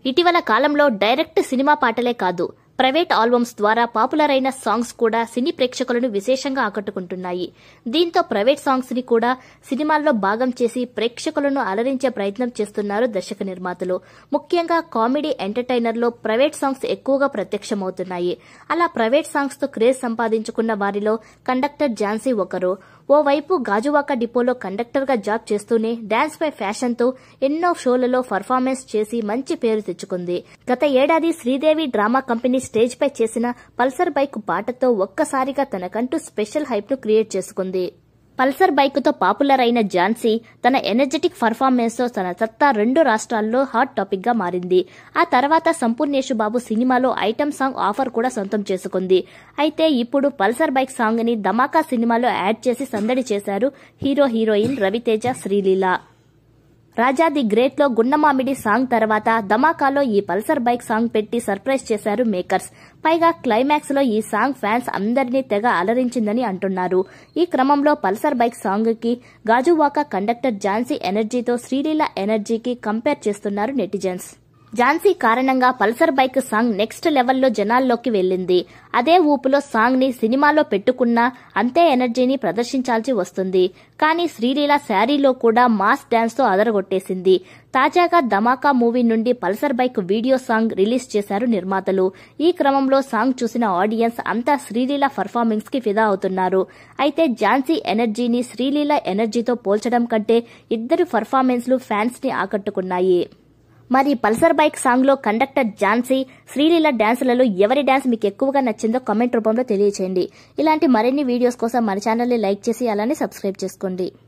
ఇటీవల కాలంలో direct cinema పాటలే కాదు ప్రైవేట్ ఆల్బమ్స్ ద్వారా పాపులర్ అయిన సాంగ్స్ కూడా సినీ ప్రేక్షకులను విశేషంగా ఆకట్టుకుంటున్నాయి దీంతో ప్రైవేట్ సాంగ్స్ ని కూడా సినిమాల్లో భాగం చేసి ప్రేక్షకులను అలరించే ప్రయత్నం చేస్తున్నారు దర్శక నిర్మాతలు ముఖ్యంగా కామెడీ ఎంటర్టైనర్ లో ప్రైవేట్ సాంగ్స్ ఎక్కువగా ప్రత్యక్షమవుతున్నాయి అలా ప్రైవేట్ సాంగ్స్ తో క్రేజ్ సంపాదించుకున్న వారిలో కండక్టర్ ఝాన్సీ ఒకరు ఓవైపు గాజువాక డిపోలో కండక్టర్ గా జాబ్ చేస్తూనే డాన్స్ పై ఫ్యాషన్ తో ఎన్నో షోలలో పర్ఫార్మెన్స్ చేసి మంచి పేరు తెచ్చుకుంది గత ఏడాది శ్రీదేవి డ్రామా కంపెనీ స్టేజ్ పై చేసిన పల్సర్ బైక్ పాటతో ఒక్కసారిగా తనకంటూ స్పెషల్ హైప్ ను క్రియేట్ చేసుకుంది పల్సర్ బైక్ తో పాపులర్ అయిన ఝాన్సీ తన ఎనర్జెటిక్ పర్ఫార్మెన్స్ తో తన సత్తా రెండు రాష్ట్రాల్లో హాట్ టాపిక్ గా మారింది ఆ తర్వాత సంపూర్ణేషు బాబు సినిమాలో ఐటమ్ సాంగ్ ఆఫర్ కూడా సొంతం చేసుకుంది అయితే ఇప్పుడు పల్సర్ బైక్ సాంగ్ ని ధమాకా సినిమాలో యాడ్ చేసి సందడి చేశారు hero heroine Ravi Teja Sreeleela Raja the great లో గుండమామిడి సాంగ్ తర్వాత ధమాకాలో ఈ పల్సర్ బైక్ సాంగ్ పెట్టి సర్ప్రైజ్ చేశారు మేకర్స్ పైగా క్లైమాక్స్ లో ఈ సాంగ్ ఫ్యాన్స్ అందరినీ తెగ అలరించిందని అంటున్నారు ఈ క్రమంలో పల్సర్ బైక్ సాంగ్ కి గాజువాక కండక్టర్ ఝాన్సీ ఎనర్జీతో శ్రీలీల ఎనర్జీకి కంపేర్ చేస్తున్నారు నెటిజన్స్ ఝాన్సీ కారణంగా పల్సర్ బైక్ సాంగ్ నెక్స్ట్ లెవెల్లో జనాల్లోకి వెళ్ళింది అదే ఊపులో సాంగ్ ని సినిమాలో పెట్టుకున్నా అంతే ఎనర్జీని ప్రదర్శించాల్సి వస్తుంది కానీ శ్రీలీల శారీలో కూడా మాస్ డాన్స్ తో అదరగొట్టేసింది తాజాగా ధమాకా మూవీ నుండి Pulsar bike video song release చేశారు నిర్మాతలు ఈ క్రమంలో సాంగ్ చూసిన ఆడియన్స్ అంతా శ్రీలీల పర్ఫార్మెన్స్ కి ఫిదా అవుతున్నారు అయితే ఝాన్సీ ఎనర్జీని శ్రీలీల ఎనర్జీతో పోల్చడం కంటే ఇద్దరు పర్ఫార్మెన్స్లు ఫ్యాన్స్ ని ఆకట్టుకున్నాయి మరి పల్సర్ బైక్ సాంగ్ లో కండక్టర్ ఝాన్సీ శ్రీలీల డాన్సులలో ఎవరి డాన్స్ మీకు ఎక్కువగా నచ్చిందో కామెంట్ రూపంలో తెలియచేయండి ఇలాంటి మరిన్ని వీడియోస్ కోసం మన ఛానల్ని లైక్ చేసి అలానే సబ్స్క్రైబ్ చేసుకోండి